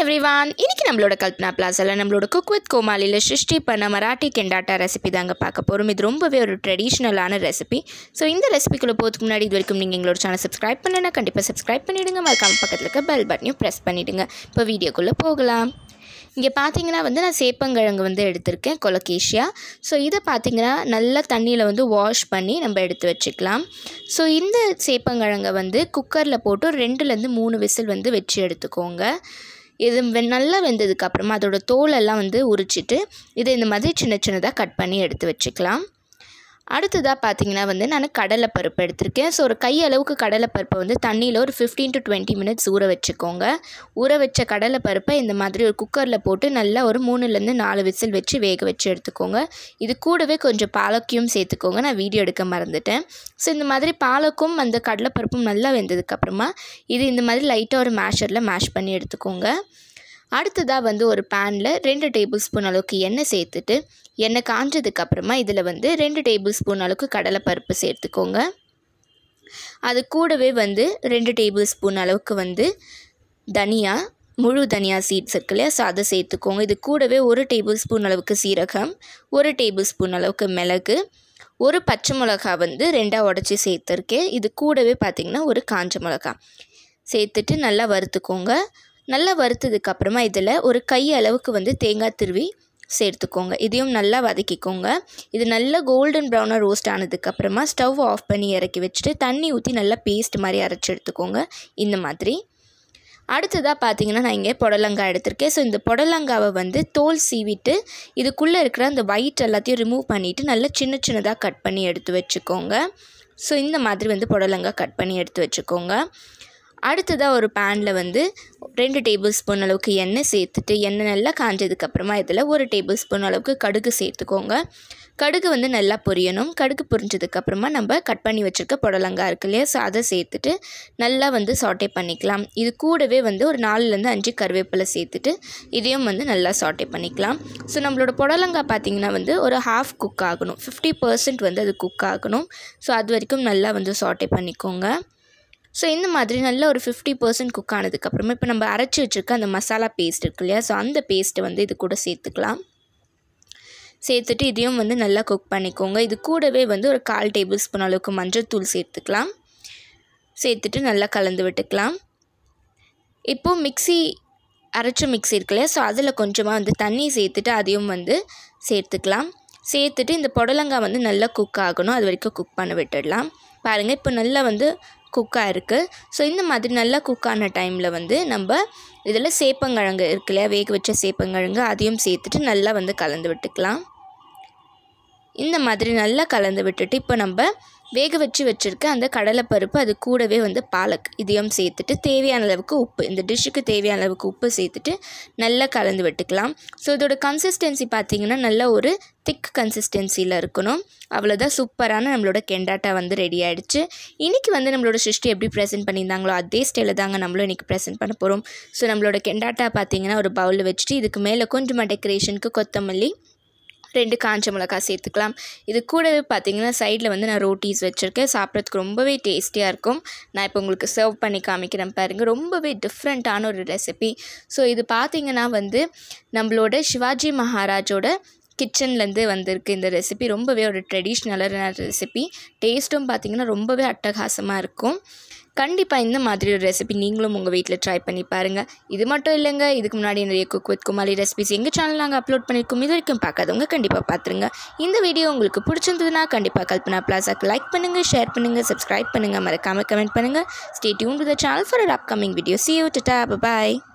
everyone இன்னைக்கு நம்மளோட கல்பனா பிளாஸில் நம்மளோட குக் வித் கோமாலியில் சிருஷ்டி பண்ண மராட்டி கெண்டாட்டா ரெசிபி தாங்க பார்க்க போகிறோம் இது ரொம்பவே ஒரு ட்ரெடிஷ்னலான ரெசிபி ஸோ இந்த ரெசிபிக்குள்ளே போகிறதுக்கு முன்னாடி இது வரைக்கும் நீங்கள் எங்களோட சேனல் சப்ஸ்கிரைப் பண்ணலைன்னா கண்டிப்பாக சப்ஸ்கிரைப் பண்ணிவிடுங்க மறக்காம பக்கத்தில் இருக்க பெல் பட்டனையும் ப்ரெஸ் பண்ணிவிடுங்க இப்போ வீடியோக்குள்ளே போகலாம் இங்கே பார்த்தீங்கன்னா வந்து நான் சேப்பங்கிழங்கு வந்து எடுத்திருக்கேன் கொலகேஷியா ஸோ இதை பார்த்தீங்கன்னா நல்லா தண்ணியில் வந்து வாஷ் பண்ணி நம்ம எடுத்து வச்சுக்கலாம் ஸோ இந்த சேப்பங்கிழங்கை வந்து குக்கரில் போட்டு ஒரு ரெண்டுலேருந்து மூணு விசில் வந்து வச்சு எடுத்துக்கோங்க இது வெ- நல்லா வெந்ததுக்கு அப்புறமா அதோட தோலெல்லாம் வந்து உரிச்சிட்டு இதை இந்த மாதிரி சின்ன சின்னதாக கட் பண்ணி எடுத்து வச்சுக்கலாம் அடுத்ததாக பார்த்தீங்கன்னா வந்து நான் கடலைப்பருப்பு எடுத்திருக்கேன் ஸோ ஒரு கை அளவுக்கு கடலைப்பருப்பை வந்து தண்ணியில் ஒரு ஃபிஃப்டீன் டு டுவெண்ட்டி மினிட்ஸ் ஊற வச்சுக்கோங்க ஊற வச்ச கடலைப்பருப்பை இந்த மாதிரி ஒரு குக்கரில் போட்டு நல்லா ஒரு மூணுலேருந்து நாலு விசில் வச்சு வேக வச்சு எடுத்துக்கோங்க இது கூடவே கொஞ்சம் பாலக்கையும் சேர்த்துக்கோங்க நான் வீடியோ எடுக்க மறந்துட்டேன் ஸோ இந்த மாதிரி பாலக்கும் அந்த கடலைப்பருப்பும் நல்லா வெந்ததுக்கப்புறமா இது இந்த மாதிரி லைட்டாக ஒரு மேஷரில் மேஷ் பண்ணி எடுத்துக்கோங்க அடுத்ததாக வந்து ஒரு பேனில் ரெண்டு டேபிள் ஸ்பூன் அளவுக்கு எண்ணெய் சேர்த்துட்டு எண்ணெய் காஞ்சதுக்கு அப்புறமா இதில் வந்து ரெண்டு டேபிள் ஸ்பூன் அளவுக்கு கடலைப்பருப்பு சேர்த்துக்கோங்க அது கூடவே வந்து ரெண்டு டேபிள் ஸ்பூன் அளவுக்கு வந்து தனியா முழு தனியா சீட்ஸ் இருக்கு இல்லையா ஸோ அதை சேர்த்துக்கோங்க இது கூடவே ஒரு டேபிள் ஸ்பூன் அளவுக்கு சீரகம் ஒரு டேபிள் ஸ்பூன் அளவுக்கு மிளகு ஒரு பச்சை மிளகா வந்து ரெண்டாக உடச்சி சேர்த்துருக்கேன் இது கூடவே பார்த்திங்கன்னா ஒரு காஞ்ச மிளகா சேர்த்துட்டு நல்லா வறுத்துக்கோங்க நல்லா வறுத்ததுக்கு அப்புறமா இதில் ஒரு கை அளவுக்கு வந்து தேங்காய் திருவி சேர்த்துக்கோங்க இதையும் நல்லா வதக்கிக்கோங்க இது நல்லா கோல்டன் ப்ரௌனாக ரோஸ்ட் ஆனதுக்கப்புறமா ஸ்டவ் ஆஃப் பண்ணி இறக்கி வச்சுட்டு தண்ணி ஊற்றி நல்லா பேஸ்ட் மாதிரி அரைச்சி எடுத்துக்கோங்க இந்த மாதிரி அடுத்ததாக பார்த்தீங்கன்னா நான் இங்கே புடலங்காய் எடுத்திருக்கேன் ஸோ இந்த புடலங்காவை வந்து தோல் சீவிட்டு இதுக்குள்ளே இருக்கிற அந்த ஒயிட் எல்லாத்தையும் ரிமூவ் பண்ணிவிட்டு நல்லா சின்ன சின்னதாக கட் பண்ணி எடுத்து வச்சுக்கோங்க ஸோ இந்த மாதிரி வந்து புடலங்காய் கட் பண்ணி எடுத்து வச்சுக்கோங்க அடுத்ததாக ஒரு பேனில் வந்து ரெண்டு டேபிள் ஸ்பூன் அளவுக்கு எண்ணெய் சேர்த்துட்டு எண்ணெய் நல்லா காஞ்சதுக்கப்புறமா இதில் ஒரு டேபிள் ஸ்பூன் அளவுக்கு கடுகு சேர்த்துக்கோங்க கடுகு வந்து நல்லா பொரியணும் கடுகு பொரிஞ்சதுக்கப்புறமா நம்ம கட் பண்ணி வச்சுருக்க புடலங்காய் இருக்கு இல்லையா ஸோ அதை சேர்த்துட்டு நல்லா வந்து சாட்டே பண்ணிக்கலாம் இது கூடவே வந்து ஒரு நாலுலேருந்து அஞ்சு கருவேப்பிலை சேர்த்துட்டு இதையும் வந்து நல்லா சாட்டே பண்ணிக்கலாம் ஸோ நம்மளோட புடலங்காய் பார்த்திங்கன்னா வந்து ஒரு ஹாஃப் குக் ஆகணும் ஃபிஃப்டி பர்சன்ட் வந்து அது குக் ஆகணும் ஸோ அது வரைக்கும் நல்லா வந்து சாட்டே பண்ணிக்கோங்க ஸோ இந்த மாதிரி நல்லா ஒரு ஃபிஃப்டி பர்சன்ட் குக் ஆனதுக்கப்புறமா இப்போ நம்ம அரைச்சி வச்சுருக்க அந்த மசாலா பேஸ்ட் இருக்கு இல்லையா ஸோ அந்த பேஸ்ட்டை வந்து இது கூட சேர்த்துக்கலாம் சேர்த்துட்டு இதையும் வந்து நல்லா குக் பண்ணிக்கோங்க இது கூடவே வந்து ஒரு கால் டேபிள் ஸ்பூன் அளவுக்கு மஞ்சள் தூள் சேர்த்துக்கலாம் சேர்த்துட்டு நல்லா கலந்து விட்டுக்கலாம் இப்போது மிக்ஸி அரைச்ச மிக்ஸி இருக்கு இல்லையா ஸோ அதில் கொஞ்சமாக வந்து தண்ணி சேர்த்துட்டு அதையும் வந்து சேர்த்துக்கலாம் சேர்த்துட்டு இந்த புடலங்காய் வந்து நல்லா குக் ஆகணும் அது வரைக்கும் குக் பண்ண விட்டுடலாம் பாருங்கள் இப்போ நல்லா வந்து குக்காக இருக்குது ஸோ இந்த மாதிரி நல்லா குக் ஆன டைமில் வந்து நம்ம இதில் சேப்பங்கிழங்கு இருக்கு இல்லையா வேக வச்ச சேப்பங்கிழங்கு அதையும் சேர்த்துட்டு நல்லா வந்து கலந்து விட்டுக்கலாம் இந்த மாதிரி நல்லா கலந்து விட்டுட்டு இப்போ நம்ம வேக வச்சு வச்சுருக்க அந்த கடலைப்பருப்பு அது கூடவே வந்து பாலக் இதையும் சேர்த்துட்டு தேவையான அளவுக்கு உப்பு இந்த டிஷ்ஷுக்கு தேவையான அளவுக்கு உப்பு சேர்த்துட்டு நல்லா கலந்து விட்டுக்கலாம் ஸோ இதோட கன்சிஸ்டன்சி பார்த்திங்கன்னா நல்ல ஒரு திக் கன்சிஸ்டன்சியில் இருக்கணும் அவ்வளோதான் சூப்பரான நம்மளோட கெண்டாட்டா வந்து ரெடி ஆகிடுச்சு இன்றைக்கி வந்து நம்மளோட சிருஷ்டி எப்படி ப்ரெசென்ட் பண்ணியிருந்தாங்களோ அதே ஸ்டைலில் தாங்க நம்மளும் இன்றைக்கி ப்ரெசென்ட் பண்ண போகிறோம் ஸோ நம்மளோட கெண்டாட்டா பார்த்திங்கன்னா ஒரு பவுலில் வச்சுட்டு இதுக்கு மேலே கொஞ்சமாக டெக்கரேஷனுக்கு கொத்தமல்லி ரெண்டு காஞ்ச மிளகாய் சேர்த்துக்கலாம் இது கூடவே பார்த்தீங்கன்னா சைடில் வந்து நான் ரோட்டீஸ் வச்சுருக்கேன் சாப்பிட்றதுக்கு ரொம்பவே டேஸ்டியாக இருக்கும் நான் இப்போ உங்களுக்கு சர்வ் பண்ணி காமிக்கிறேன் பாருங்கள் ரொம்பவே டிஃப்ரெண்ட்டான ஒரு ரெசிபி ஸோ இது பார்த்தீங்கன்னா வந்து நம்மளோட சிவாஜி மகாராஜோட கிச்சன்லேருந்து வந்திருக்கு இந்த ரெசிபி ரொம்பவே ஒரு ட்ரெடிஷ்னலான ரெசிபி டேஸ்ட்டும் பார்த்தீங்கன்னா ரொம்பவே அட்டகாசமாக இருக்கும் கண்டிப்பாக இந்த மாதிரி ஒரு ரெசிபி நீங்களும் உங்கள் வீட்டில் ட்ரை பண்ணி பாருங்கள் இது மட்டும் இல்லைங்க இதுக்கு முன்னாடி நிறைய குக் வித் குமாரி ரெசிபிஸ் எங்கள் சேனல் நாங்கள் அப்லோட் பண்ணியிருக்கோம் இது வரைக்கும் பார்க்காதவங்க கண்டிப்பாக பார்த்துருங்க இந்த வீடியோ உங்களுக்கு பிடிச்சிருந்ததுன்னா கண்டிப்பாக கல்பனா பிளாஸாக்கு லைக் பண்ணுங்கள் ஷேர் பண்ணுங்கள் சப்ஸ்கிரைப் பண்ணுங்கள் மறக்காமல் கமெண்ட் பண்ணுங்கள் stay tune to the channel for our upcoming video see you tata bye